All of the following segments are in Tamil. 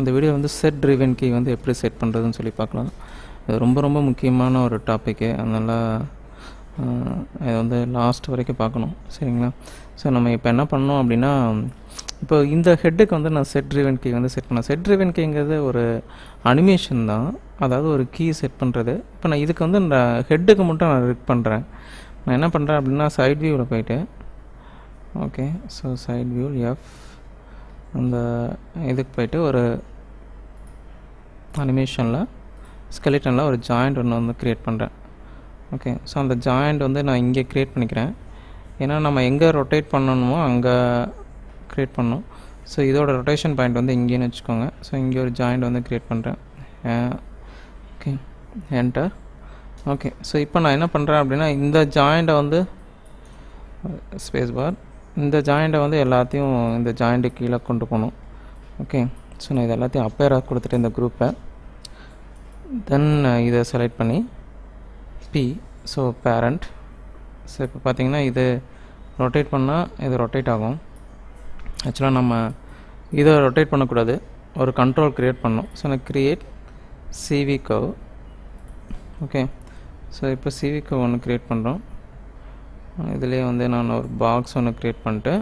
இந்த வீடியோ வந்து செட் ட்ரிவன் கீ வந்து எப்படி செட் பண்ணுறதுன்னு சொல்லி பார்க்கலாம் இது ரொம்ப ரொம்ப முக்கியமான ஒரு டாப்பிக்கு அதனால் இதை வந்து லாஸ்ட் வரைக்கும் பார்க்கணும் சரிங்களா ஸோ நம்ம இப்போ என்ன பண்ணோம் அப்படின்னா இப்போ இந்த ஹெட்டுக்கு வந்து நான் செட் ட்ரிவன் கீ வந்து செட் பண்ணேன் செட் ட்ரிவன் கீங்கிறது ஒரு அனிமேஷன் தான் அதாவது ஒரு கீ செட் பண்ணுறது இப்போ நான் இதுக்கு வந்து இந்த ஹெட்டுக்கு மட்டும் நான் ரெட் பண்ணுறேன் நான் என்ன பண்ணுறேன் அப்படின்னா சைட் வியூவில் போயிட்டு okay so side view F அந்த இதுக்கு போயிட்டு ஒரு அனிமேஷனில் ஸ்கெலிட்டனில் ஒரு ஜாயிண்ட் ஒன்று வந்து க்ரியேட் பண்ணுறேன் ஓகே ஸோ அந்த ஜாயிண்ட் வந்து நான் இங்கே க்ரியேட் பண்ணிக்கிறேன் ஏன்னா நம்ம எங்கே ரொட்டேட் பண்ணணுமோ அங்கே க்ரியேட் பண்ணணும் ஸோ இதோட ரொட்டேஷன் பாயிண்ட் வந்து இங்கேன்னு வச்சுக்கோங்க ஸோ இங்கே ஒரு ஜாயிண்ட் வந்து க்ரியேட் பண்ணுறேன் ஓகே என்டர் ஓகே ஸோ இப்போ நான் என்ன பண்ணுறேன் அப்படின்னா இந்த ஜாயிண்ட்டை வந்து ஸ்பேஸ் பார் இந்த ஜாயிண்ட்டை வந்து எல்லாத்தையும் இந்த ஜாயிண்ட்டு கீழே கொண்டு போகணும் ஓகே ஸோ நான் இது எல்லாத்தையும் அப்பேராக கொடுத்துட்டு இந்த குரூப்பை தென் இதை செலக்ட் பண்ணி பி ஸோ பேரண்ட் ஸோ இப்போ பார்த்தீங்கன்னா இது ரொட்டேட் பண்ணால் இது ரொட்டேட் ஆகும் ஆக்சுவலாக நம்ம இதை ரொட்டேட் பண்ணக்கூடாது ஒரு கண்ட்ரோல் க்ரியேட் பண்ணோம் ஸோ நான் create CV curve okay so இப்போ சிவி கவ் ஒன்று க்ரியேட் பண்ணுறோம் இதுலேயே வந்து நான் ஒரு பாக்ஸ் ஒன்று க்ரியேட் பண்ணிட்டு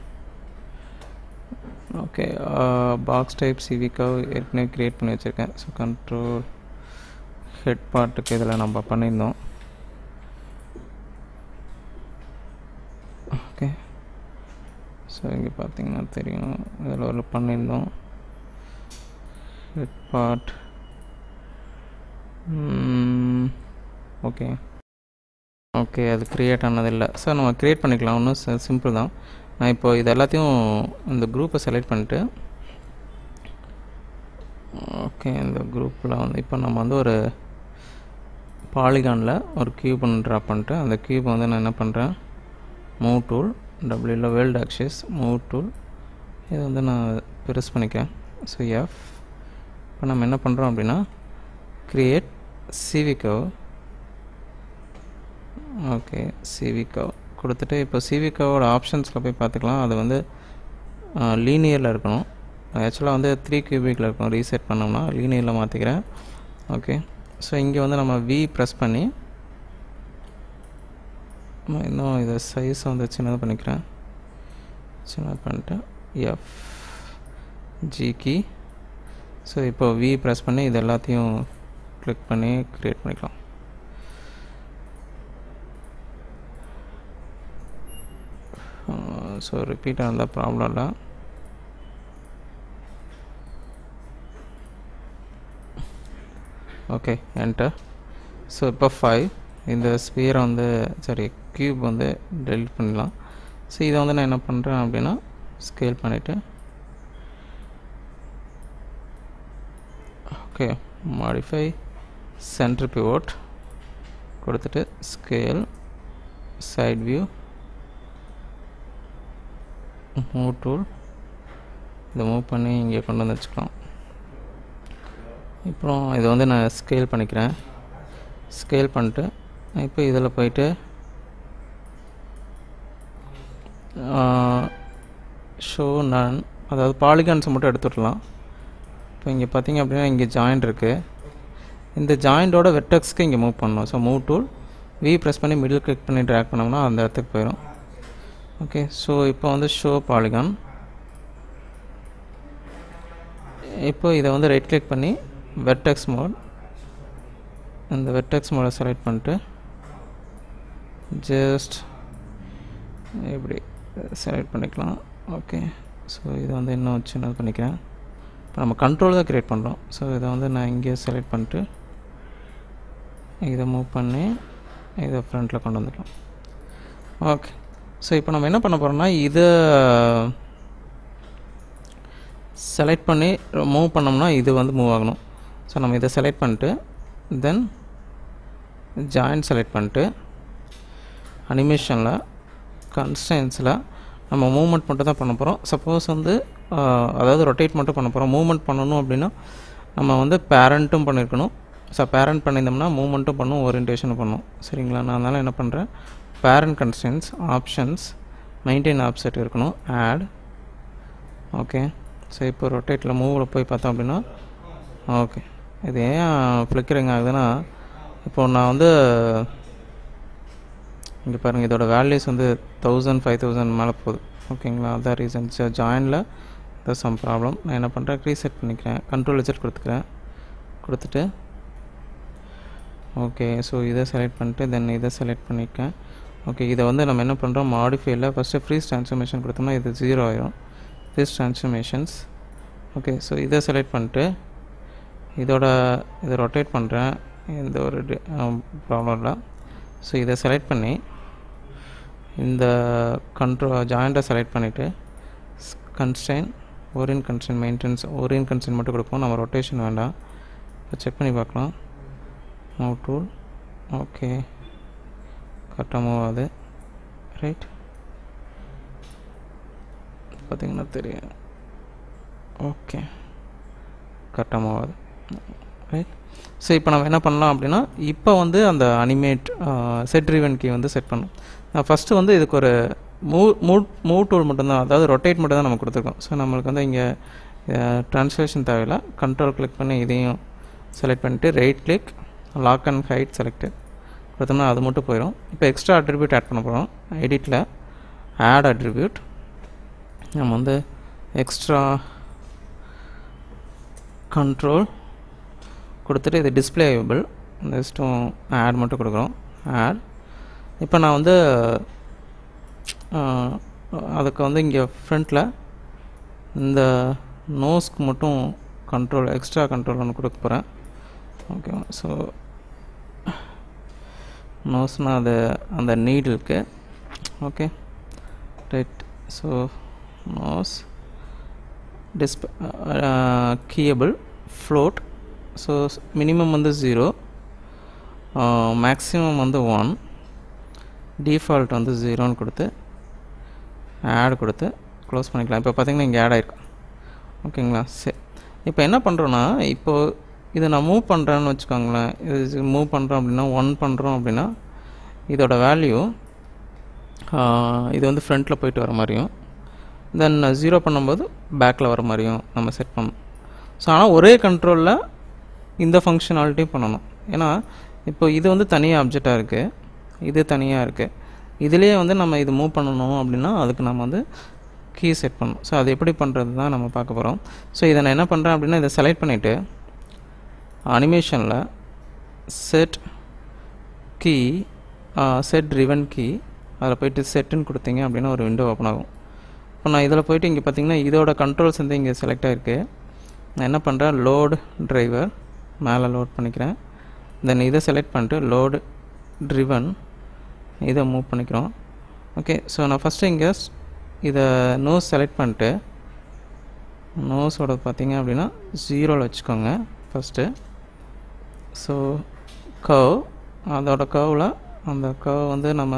okay box type CV curve ஏற்கனவே க்ரியேட் பண்ணி வச்சுருக்கேன் ஸோ கண்ட்ரோல் ஹெட் பார்ட்டுக்கு இதில் நம்ம பண்ணியிருந்தோம் ஓகே ஸோ இங்கே பார்த்தீங்கன்னா தெரியும் இதில் ஒரு பண்ணியிருந்தோம் ஹெட் பார்ட் ஓகே ஓகே அது க்ரியேட் ஆனதில்லை ஸோ நம்ம க்ரியேட் பண்ணிக்கலாம் ஒன்றும் சிம்பிள் தான் நான் இப்போ இது எல்லாத்தையும் இந்த குரூப்பை செலக்ட் பண்ணிட்டு ஓகே இந்த குரூப்பில் வந்து இப்போ நம்ம வந்து ஒரு பாலிகானில் ஒரு க்யூப் ஒன்று ட்ரா பண்ணிட்டு அந்த க்யூப் வந்து நான் என்ன பண்ணுறேன் மூவ் டூல் டபிள்யூவில் வேல்ட் ஆக்சிஸ் மூவ் டூல் இது வந்து நான் பெருசு பண்ணிக்கிறேன் ஸோ எஃப் இப்போ நம்ம என்ன பண்ணுறோம் அப்படின்னா க்ரியேட் சிவிகவ் ஓகே சிவிகவ் கொடுத்துட்டு இப்போ சிவிகவோட ஆப்ஷன்ஸில் போய் பார்த்துக்கலாம் அது வந்து லீனியரில் இருக்கணும் ஆக்சுவலாக வந்து த்ரீ கியூபிக்கில் இருக்கும் ரீசெட் பண்ணோம்னா லீனியரில் மாற்றிக்கிறேன் ஓகே ஸோ இங்கே வந்து நம்ம வி ப்ரெஸ் பண்ணி இன்னும் இதை சைஸ் வந்து சின்னது பண்ணிக்கிறேன் சின்னது பண்ணிட்டு எஃப் ஜி கி ஸோ இப்போ வி ப்ரெஸ் பண்ணி இது எல்லாத்தையும் கிளிக் பண்ணி க்ரியேட் பண்ணிக்கலாம் ஸோ ரிப்பீட் இருந்தால் ப்ராப்ளம் இல்லை ஓகே என்டர் ஸோ இப்போ ஃபைவ் இந்த ஸ்பியரை வந்து சாரி க்யூப் வந்து டெலிட் பண்ணிடலாம் ஸோ இதை வந்து நான் என்ன பண்ணுறேன் அப்படின்னா ஸ்கேல் பண்ணிவிட்டு ஓகே மாடிஃபை சென்டர் பிவோட் கொடுத்துட்டு scale side view move tool இதை மூவ் பண்ணி இங்கே கொண்டு வந்து வச்சுக்கலாம் அப்புறம் இதை வந்து நான் ஸ்கேல் பண்ணிக்கிறேன் ஸ்கேல் பண்ணிட்டு இப்போ இதில் போயிட்டு ஷோ நன் அதாவது பாலிகான்ஸை மட்டும் எடுத்துடலாம் இப்போ இங்கே பார்த்தீங்க அப்படின்னா இங்கே ஜாயிண்ட் இருக்குது இந்த ஜாயிண்டோட வெட்டக்ஸ்க்கு இங்கே மூவ் பண்ணணும் so move tool V press பண்ணி மிடில் கிளிக் பண்ணி ட்ராக் பண்ணோம்னா அந்த இடத்துக்கு போயிடும் ஓகே ஸோ இப்போ வந்து ஷோ பாலிகான் இப்போ இதை வந்து ரைட் கிளிக் பண்ணி வெர்டெக்ஸ் மோட் இந்த வெர்டெக்ஸ் மோடை செலக்ட் பண்ணிட்டு ஜஸ்ட் இப்படி செலக்ட் பண்ணிக்கலாம் ஓகே ஸோ இதை வந்து இன்னும் சின்னது பண்ணிக்கிறேன் இப்போ நம்ம கண்ட்ரோல் தான் க்ரியேட் பண்ணுறோம் ஸோ இதை வந்து நான் இங்கே செலக்ட் பண்ணிட்டு இதை மூவ் பண்ணி இதை ஃப்ரண்ட்டில் கொண்டு வந்துக்கலாம் ஓகே ஸோ இப்போ நம்ம என்ன பண்ண போகிறோம்னா இதை செலக்ட் பண்ணி மூவ் பண்ணோம்னா இது வந்து மூவ் ஆகணும் ஸோ நம்ம இதை செலக்ட் பண்ணிட்டு தென் ஜாயிண்ட் செலக்ட் பண்ணிட்டு அனிமேஷனில் கன்ஸ்டன்ஸில் நம்ம மூவ்மெண்ட் மட்டும் தான் பண்ண போகிறோம் சப்போஸ் வந்து அதாவது ரொட்டேட் மட்டும் பண்ண போகிறோம் மூவ்மெண்ட் பண்ணணும் அப்படின்னா நம்ம வந்து பேரண்ட்டும் பண்ணியிருக்கணும் ஸோ பேரண்ட் பண்ணியிருந்தோம்னா மூவ்மெண்ட்டும் பண்ணும் ஓரியன்டேஷனும் பண்ணும் சரிங்களா நான் அதனால் என்ன பண்ணுறேன் parent constraints options maintain offset இருக்கணும் ஆட் ஓகே ஸோ இப்போ ரொட்டேட்டில் மூவில் போய் பார்த்தோம் அப்படின்னா ஓகே இது ஏன் ஃப்ளிக்கரிங் ஆகுதுன்னா இப்போ நான் வந்து இங்கே பாருங்கள் இதோட வேல்யூஸ் வந்து தௌசண்ட் ஃபைவ் தௌசண்ட் மேலே போகுது ஓகேங்களா அதான் ரீசன் ஸோ ஜாயினில் த சம் ப்ராப்ளம் நான் என்ன பண்ணுறேன் ரீசெட் பண்ணிக்கிறேன் கண்ட்ரோல் வச்சுட்டு கொடுத்துக்கிறேன் கொடுத்துட்டு ஓகே ஸோ இதை செலக்ட் பண்ணிட்டு தென் இதை செலக்ட் பண்ணியிருக்கேன் ஓகே இதை வந்து நம்ம என்ன பண்ணுறோம் மாடிஃபைல ஃபஸ்ட்டு ஃப்ரீஸ் ட்ரான்ஸ்ஃபர்மேஷன் கொடுத்தோம்னா இது ஜீரோ ஆயிரும் ஃப்ரீஸ் ட்ரான்ஸ்ஃபர்மேஷன்ஸ் ஓகே ஸோ இதை செலக்ட் பண்ணிட்டு இதோட இதை ரொட்டேட் பண்ணுறேன் எந்த ஒரு ப்ராப்ளம் இல்லை ஸோ இதை செலக்ட் பண்ணி இந்த கண்ட்ரோ ஜாயிண்ட்டை செலக்ட் பண்ணிவிட்டு கன்ஸ்டைன் ஓரியன் கன்ஸ்டைன் மெயின்டெனன்ஸ் ஓரியன் கன்ஸ்டைன் மட்டும் கொடுப்போம் நம்ம ரொட்டேஷன் வேண்டாம் இப்போ செக் பண்ணி பார்க்கலாம் மூவ் டூல் ஓகே கரெக்டாக மூவ் ஆகுது ரைட் பார்த்தீங்கன்னா தெரியும் ஓகே கரெக்டாக மூவ் ஆகுது ரைட் ஸோ இப்போ நம்ம என்ன பண்ணலாம் அப்படின்னா இப்போ வந்து அந்த அனிமேட் செட் ரிவன் கீ வந்து செட் பண்ணணும் நான் ஃபஸ்ட்டு வந்து இதுக்கு ஒரு மூவ் மூவ் மூவ் டூல் மட்டும்தான் அதாவது ரொட்டேட் மட்டும் தான் நம்ம கொடுத்துருக்கோம் ஸோ நம்மளுக்கு வந்து இங்கே ட்ரான்ஸ்லேஷன் தேவையில்லை கண்ட்ரோல் கிளிக் பண்ணி இதையும் செலக்ட் பண்ணிவிட்டு right click lock and hide select கொடுத்தோம்னா அது மட்டும் போயிடும் இப்போ எக்ஸ்ட்ரா அட்ரிபியூட் ஆட் பண்ண போகிறோம் எடிட்டில் ஆட் அட்ரிபியூட் நம்ம வந்து எக்ஸ்ட்ரா கண்ட்ரோல் கொடுத்துட்டு இது டிஸ்பிளே ஏபிள் ஜஸ்ட்டும் ஆட் மட்டும் கொடுக்குறோம் ஆட் இப்போ நான் வந்து அதுக்கு வந்து இங்கே ஃப்ரண்ட்டில் இந்த நோஸ்க்கு மட்டும் கண்ட்ரோல் எக்ஸ்ட்ரா கண்ட்ரோல் ஒன்று கொடுக்க போகிறேன் ஓகே ஸோ நோஸ்னால் அது அந்த நீடிலுக்கு okay right so nose display keyable float so minimum வந்து ஜீரோ மேக்ஸிமம் வந்து ஒன் டிஃபால்ட் வந்து ஜீரோன்னு கொடுத்து ஆட் கொடுத்து க்ளோஸ் பண்ணிக்கலாம் இப்போ பார்த்தீங்கன்னா இங்கே ஆட் ஆகிருக்கும் ஓகேங்களா சரி இப்போ என்ன பண்ணுறோன்னா இப்போது இதை நான் மூவ் பண்ணுறேன்னு வச்சுக்கோங்களேன் இது மூவ் பண்ணுறோம் அப்படின்னா ஒன் பண்ணுறோம் அப்படின்னா இதோட வேல்யூ இது வந்து ஃப்ரண்ட்டில் போயிட்டு வர மாதிரியும் தென் ஜீரோ பண்ணும்போது பேக்கில் வர மாதிரியும் நம்ம செட் பண்ணணும் ஸோ ஆனால் ஒரே கண்ட்ரோலில் இந்த ஃபங்க்ஷனாலிட்டியும் பண்ணணும் ஏன்னா இப்போ இது வந்து தனியாக அப்ஜெக்டாக இருக்குது இது தனியாக இருக்குது இதுலேயே வந்து நம்ம இது மூவ் பண்ணணும் அப்படின்னா அதுக்கு நம்ம வந்து கீ செட் பண்ணணும் ஸோ அது எப்படி பண்ணுறது தான் நம்ம பார்க்க போகிறோம் ஸோ இதை நான் என்ன பண்ணுறேன் அப்படின்னா இதை செலக்ட் பண்ணிவிட்டு அனிமேஷனில் set key set driven key அதில் போயிட்டு செட்டுன்னு கொடுத்தீங்க அப்படின்னா ஒரு விண்டோ ஓப்பன் ஆகும் இப்போ நான் இதில் போயிட்டு இங்கே பார்த்தீங்கன்னா இதோட கண்ட்ரோல்ஸ் வந்து இங்கே செலக்ட் ஆகிருக்கு நான் என்ன பண்ணுறேன் லோடு டிரைவர் மேலே லோட் பண்ணிக்கிறேன் தென் இதை செலக்ட் பண்ணிட்டு லோடு ட்ரிவன் இதை மூவ் பண்ணிக்கிறோம் ஓகே ஸோ நான் ஃபஸ்ட்டு இங்கே இதை நோஸ் செலக்ட் பண்ணிட்டு நோஸோட பார்த்தீங்க அப்படின்னா ஜீரோவில் வச்சுக்கோங்க ஃபஸ்ட்டு ஸோ கவ் அதோட கவில் அந்த கவ் வந்து நம்ம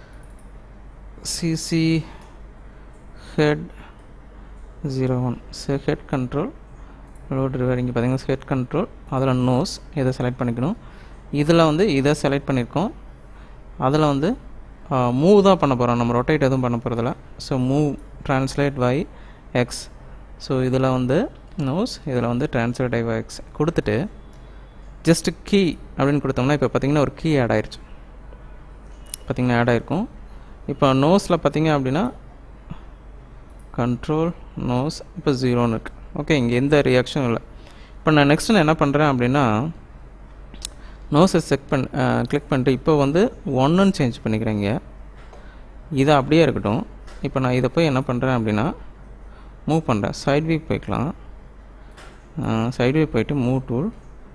CC head zero one so head control load driver இங்கே பார்த்தீங்கன்னா ஹெட் கண்ட்ரோல் அதில் நோஸ் இதை செலக்ட் பண்ணிக்கணும் இதில் வந்து இதை செலக்ட் பண்ணியிருக்கோம் அதில் வந்து மூவ் தான் பண்ண போகிறோம் நம்ம ரொட்டேட் எதுவும் பண்ண போகிறதில்ல so move translate by X so இதில் வந்து நோஸ் இதில் வந்து ட்ரான்ஸ்லேட் பை எக்ஸ் கொடுத்துட்டு ஜஸ்ட் கீ அப்படின்னு கொடுத்தோம்னா இப்போ பார்த்தீங்கன்னா ஒரு கீ ஆட் ஆயிடுச்சு பார்த்தீங்கன்னா ஆட் ஆயிருக்கும் இப்போ நோஸில் பார்த்தீங்க அப்படின்னா கண்ட்ரோல் நோஸ் இப்போ ஜீரோன்னு இருக்குது ஓகே இங்கே எந்த ரியாக்ஷனும் இல்லை இப்போ நான் நெக்ஸ்ட் நான் என்ன பண்ணுறேன் அப்படின்னா நோஸை செக் பண் கிளிக் பண்ணிட்டு இப்போ வந்து ஒன்றுன்னு சேஞ்ச் பண்ணிக்கிறேங்க இது அப்படியே இருக்கட்டும் இப்போ நான் இதை போய் என்ன பண்ணுறேன் அப்படின்னா மூவ் பண்ணுறேன் சைட் வியூ போய்க்கலாம் சைட் வியூ போயிட்டு move tool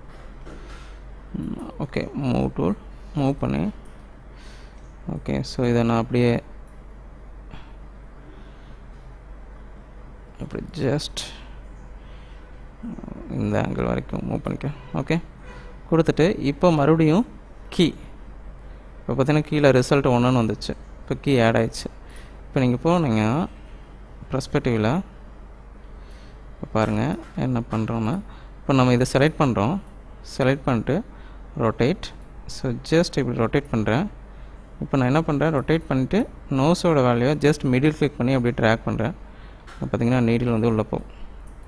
okay move tool move பண்ணி ஓகே ஸோ இதை நான் அப்படியே அப்படி ஜஸ்ட் இந்த ஆங்கிள் வரைக்கும் மூவ் பண்ணிக்கிறேன் ஓகே கொடுத்துட்டு இப்போ மறுபடியும் கீ இப்போ பார்த்தீங்கன்னா கீழே ரிசல்ட் ஒன்றுன்னு வந்துச்சு இப்போ கீ ஆட் ஆயிடுச்சு இப்போ நீங்கள் போனீங்க ப்ரெஸ்பெக்டிவில் இப்போ பாருங்கள் என்ன பண்ணுறோன்னா இப்போ நம்ம இதை செலக்ட் பண்ணுறோம் செலக்ட் பண்ணிட்டு ரொட்டேட் ஸோ ஜஸ்ட் இப்படி ரொட்டேட் பண்ணுறேன் இப்போ நான் என்ன பண்ணுறேன் ரொட்டேட் பண்ணிவிட்டு நோஸோட வேல்யூவை ஜஸ்ட் மிடில் கிளிக் பண்ணி அப்படியே ட்ராக் பண்ணுறேன் பார்த்தீங்கன்னா நீடில் வந்து உள்ளே போகும்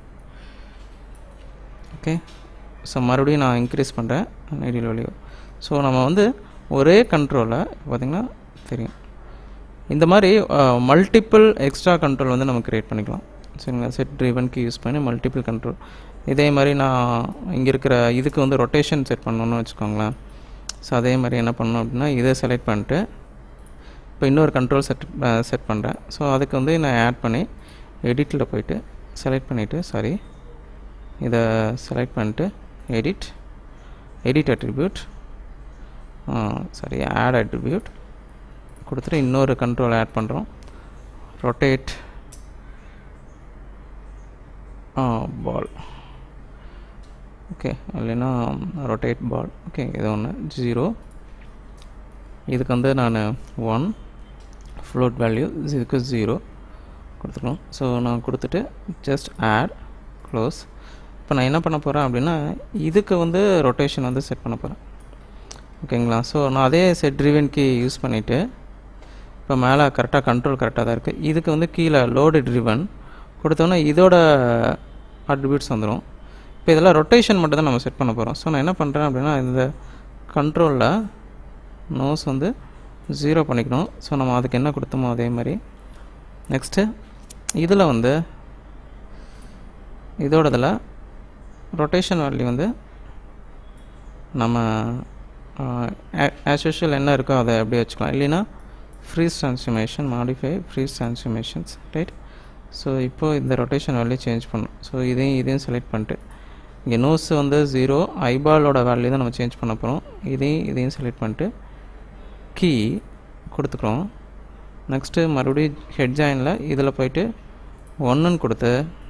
ஓகே ஸோ மறுபடியும் நான் இன்க்ரீஸ் பண்ணுறேன் ஐடியல் வேல்யூ ஸோ நம்ம வந்து ஒரே கண்ட்ரோலை பார்த்திங்கன்னா தெரியும் இந்த மாதிரி மல்டிபிள் எக்ஸ்ட்ரா கண்ட்ரோல் வந்து நம்ம க்ரியேட் பண்ணிக்கலாம் சரிங்களா செட் ட்ரிவன்க்கு யூஸ் பண்ணி மல்டிபிள் கண்ட்ரோல் இதே மாதிரி நான் இங்கே இருக்கிற இதுக்கு வந்து ரொட்டேஷன் செட் பண்ணணும்னு வச்சுக்கோங்களேன் ஸோ அதே மாதிரி என்ன பண்ணணும் அப்படின்னா இதை செலக்ட் பண்ணிட்டு இப்போ இன்னொரு கண்ட்ரோல் செட் செட் பண்ணுறேன் ஸோ அதுக்கு வந்து நான் ஆட் பண்ணி எடிட்டில் போயிட்டு செலக்ட் பண்ணிவிட்டு சாரி இதை செலக்ட் பண்ணிட்டு edit edit attribute sorry add attribute கொடுத்துட்டு இன்னொரு கண்ட்ரோல் ஆட் பண்ணுறோம் ரொட்டேட் பால் ஓகே இல்லைன்னா ரொட்டேட் பால் ஓகே இது ஒன்று ஜீரோ இதுக்கு வந்து நான் ஒன் ஃப்ளோட் வேல்யூ இதுக்கு ஜீரோ கொடுத்துருக்கோம் ஸோ நான் கொடுத்துட்டு ஜஸ்ட் ஆட் க்ளோஸ் இப்போ நான் என்ன பண்ண போகிறேன் அப்படின்னா இதுக்கு வந்து ரொட்டேஷன் வந்து செட் பண்ண போகிறேன் ஓகேங்களா ஸோ நான் அதே செட் ட்ரிவன் கீ யூஸ் பண்ணிவிட்டு இப்போ மேலே கரெக்டாக கண்ட்ரோல் கரெக்டாக தான் இருக்குது இதுக்கு வந்து கீழே லோடு ட்ரிவன் கொடுத்தோன்னா இதோட அட்ரிபியூட்ஸ் வந்துடும் இப்போ இதெல்லாம் ரொட்டேஷன் மட்டும் தான் நம்ம செட் பண்ண போகிறோம் ஸோ நான் என்ன பண்ணுறேன் அப்படின்னா இந்த கண்ட்ரோலில் நோஸ் வந்து ஜீரோ பண்ணிக்கணும் ஸோ நம்ம அதுக்கு என்ன கொடுத்தோமோ அதே மாதிரி நெக்ஸ்ட்டு இதில் வந்து இதோடதில் ரொட்டேஷன் வேல்யூ வந்து நம்ம ஆஸ் யூஷுவல் என்ன இருக்கோ அதை அப்படியே வச்சுக்கலாம் இல்லைன்னா freeze transformation modify freeze transformations right so இப்போது இந்த ரொட்டேஷன் வேல்யூ சேஞ்ச் பண்ணும் ஸோ இதையும் இதையும் செலக்ட் பண்ணிட்டு இங்கே நோஸ் வந்து ஜீரோ ஐபாலோட வேல்யூ தான் நம்ம சேஞ்ச் பண்ண போகிறோம் இதையும் இதையும் செலக்ட் பண்ணிட்டு கீ கொடுத்துக்கிறோம் நெக்ஸ்ட்டு மறுபடியும் ஹெட் ஜாயினில் இதில் போயிட்டு ஒன்றுன்னு கொடுத்து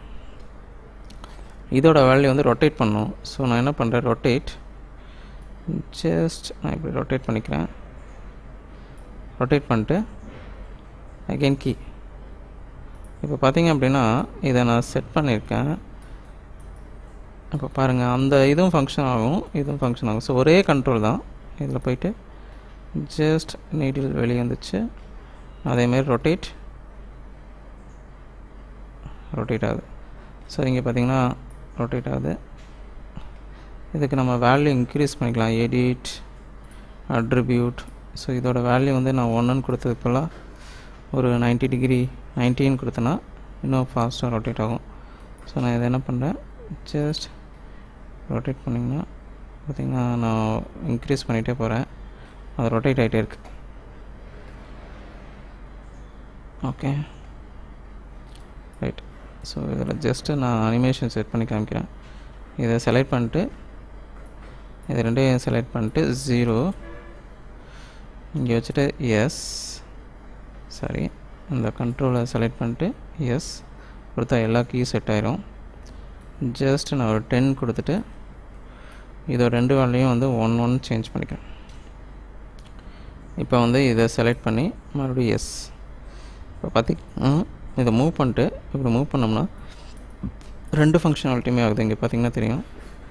இதோட வேல்யூ வந்து ரொட்டேட் பண்ணும் ஸோ நான் என்ன பண்ணுறேன் ரொட்டேட் ஜஸ்ட் நான் இப்படி ரொட்டேட் பண்ணிக்கிறேன் ரொட்டேட் பண்ணிட்டு அகெயின் கீ இப்போ பார்த்தீங்க அப்படின்னா இதை நான் செட் பண்ணியிருக்கேன் இப்போ பாருங்கள் அந்த இதுவும் ஃபங்க்ஷன் ஆகும் இதுவும் ஃபங்க்ஷன் ஆகும் ஸோ ஒரே கண்ட்ரோல் தான் இதில் போயிட்டு ஜஸ்ட் நீடில் வெளியே வந்துச்சு அதேமாரி ரொட்டேட் ரொட்டேட் ஆகுது ஸோ இங்கே பார்த்தீங்கன்னா ரொட்டேட் ஆகுது இதுக்கு நம்ம வேல்யூ இன்க்ரீஸ் பண்ணிக்கலாம் எடிட் அட்ரிபியூட் ஸோ இதோட வேல்யூ வந்து நான் ஒன்றுன்னு கொடுத்ததுக்குலாம் ஒரு நைன்ட்டி டிகிரி நைன்டீன் கொடுத்தேன்னா இன்னும் ஃபாஸ்ட்டாக ரொட்டேட் ஆகும் ஸோ நான் இதை என்ன பண்ணுறேன் ஜஸ்ட் ரொட்டேட் பண்ணிங்கன்னா பார்த்திங்கன்னா நான் இன்க்ரீஸ் பண்ணிகிட்டே போகிறேன் அது ரொட்டேட் ஆகிட்டே இருக்கு ஓகே ரைட் ஸோ இதில் ஜஸ்ட்டு நான் அனிமேஷன் செட் பண்ணி காமிக்கிறேன் இதை செலக்ட் பண்ணிட்டு இது ரெண்டையும் செலக்ட் பண்ணிட்டு ஜீரோ இங்கே வச்சுட்டு எஸ் சாரி இந்த கண்ட்ரோலை செலக்ட் பண்ணிட்டு எஸ் கொடுத்தா எல்லா கீ செட் ஆயிரும் ஜஸ்ட் நான் ஒரு டென் கொடுத்துட்டு இதோட ரெண்டு வேலையும் வந்து ஒன் ஒன் சேஞ்ச் பண்ணிக்கிறேன் இப்போ வந்து இதை செலக்ட் பண்ணி மறுபடியும் எஸ் இப்போ பார்த்திங்கன்னா இதை மூவ் பண்ணிட்டு இப்படி மூவ் பண்ணோம்னா ரெண்டு ஃபங்க்ஷனாலிட்டியுமே ஆகுது இங்கே பார்த்தீங்கன்னா தெரியும்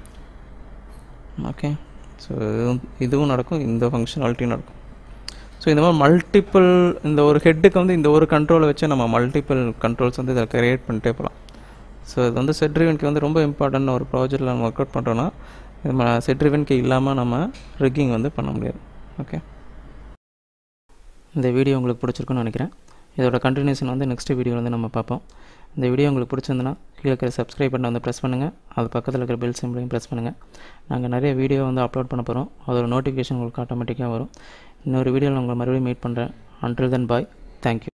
ஓகே ஸோ இதுவும் இதுவும் நடக்கும் இந்த ஃபங்க்ஷனாலிட்டியும் நடக்கும் ஸோ இந்த மாதிரி மல்டிப்புள் இந்த ஒரு ஹெட்டுக்கு வந்து இந்த ஒரு கண்ட்ரோலை வச்சு நம்ம மல்டிப்புள் கண்ட்ரோல்ஸ் வந்து இதில் க்ரியேட் பண்ணிட்டே போகலாம் ஸோ இது வந்து செட் ரிவன்க்கு வந்து ரொம்ப இம்பார்ட்டன்ட் ஒரு ப்ராஜெக்ட்டில் நம்ம ஒர்க் அவுட் பண்ணுறோன்னா நம்ம செட் ரிவன்க்கு இல்லாமல் நம்ம ரிக்கிங் வந்து பண்ண முடியாது ஓகே இந்த வீடியோ உங்களுக்கு பிடிச்சிருக்குன்னு நினைக்கிறேன் இதோட கண்டினியூஷன் வந்து நெக்ஸ்ட் வீடியோ வந்து நம்ம பார்ப்போம் இந்த வீடியோ உங்களுக்கு பிடிச்சிருந்துன்னா கீழே இருக்கிற சப்ஸ்கிரைப் பட்டனை வந்து ப்ரெஸ் பண்ணுங்கள் அது பக்கத்தில் இருக்கிற பெல் சிம்பிளையும் ப்ரெஸ் பண்ணுங்கள் நாங்கள் நிறைய வீடியோ வந்து அப்லோட் பண்ண போகிறோம் அதோட நோட்டிஃபிகேஷன் உங்களுக்கு ஆட்டோமேட்டிக்காக வரும் இன்னொரு வீடியோவில் உங்களை மறுபடியும் மீட் பண்ணுறேன் அன்டில் தென் பாய் தேங்க்யூ